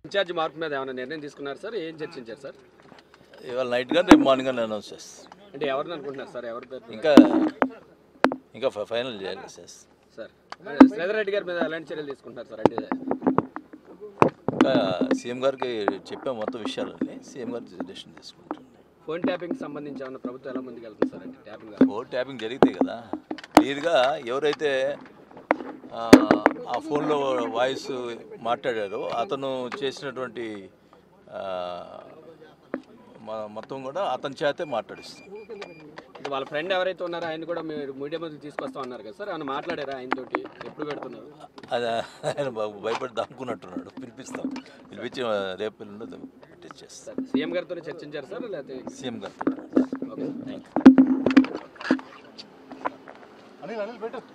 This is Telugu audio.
ఇన్ఛార్జ్ మార్పు మీద ఏమైనా నిర్ణయం తీసుకున్నారు సార్ ఏం చర్చించారు సార్ ఇవాళ నైట్ కానీ రేపు మార్నింగ్ కానీ అనౌన్స్ చేస్తాం అంటే ఎవరిని అనుకుంటున్నారు సార్ ఎవరి పేరు ఇంకా ఇంకా ఫ- ఫైనల్ చేయాలి సార్ సార్ శ్రీధర్ రెడ్డి గారి మీద ఎలాంటి చర్యలు తీసుకుంటున్నారు సార్ అంటే ఇంకా సీఎం గారికి చెప్పే మొత్తం విషయాలన్నీ సీఎం గారు డెసిషన్ తీసుకుంటుంది ఫోన్ ట్యాపింగ్ సంబంధించి ఏమైనా ప్రభుత్వం ఎలా ముందుకు వెళ్తుంది సార్ అంటే ట్యాపింగ్ ఓ ట్యాపింగ్ జరిగితే కదా క్లియర్గా ఎవరైతే ఆ, ఆ ఫోన్లో వాయిస్ మాట్లాడారో అతను చేసినటువంటి ఆ, మ- మొత్తం కూడా అతని చేతే మాట్లాడిస్తాం అంటే వాళ్ళ ఫ్రెండ్ ఎవరైతే ఉన్నారో ఆయన కూడా మీరు మీడియా ముందుకు తీసుకొస్తా ఉన్నారు కదా సార్ ఆయన మాట్లాడారా ఆయనతోటి ఎప్పుడు పెడుతున్నారు అది ఆయన బాబు భయపడి దాక్కున్నట్టున్నాడు పిలిపిస్తాం పిలిపించి రేపు ఎల్లుండి పెట్టించేస్తాం సార్ సీఎం గారితో చర్చించారు సార్ లేకపోతే సీఎం గారు ఓకే థ్యాంక్ యూ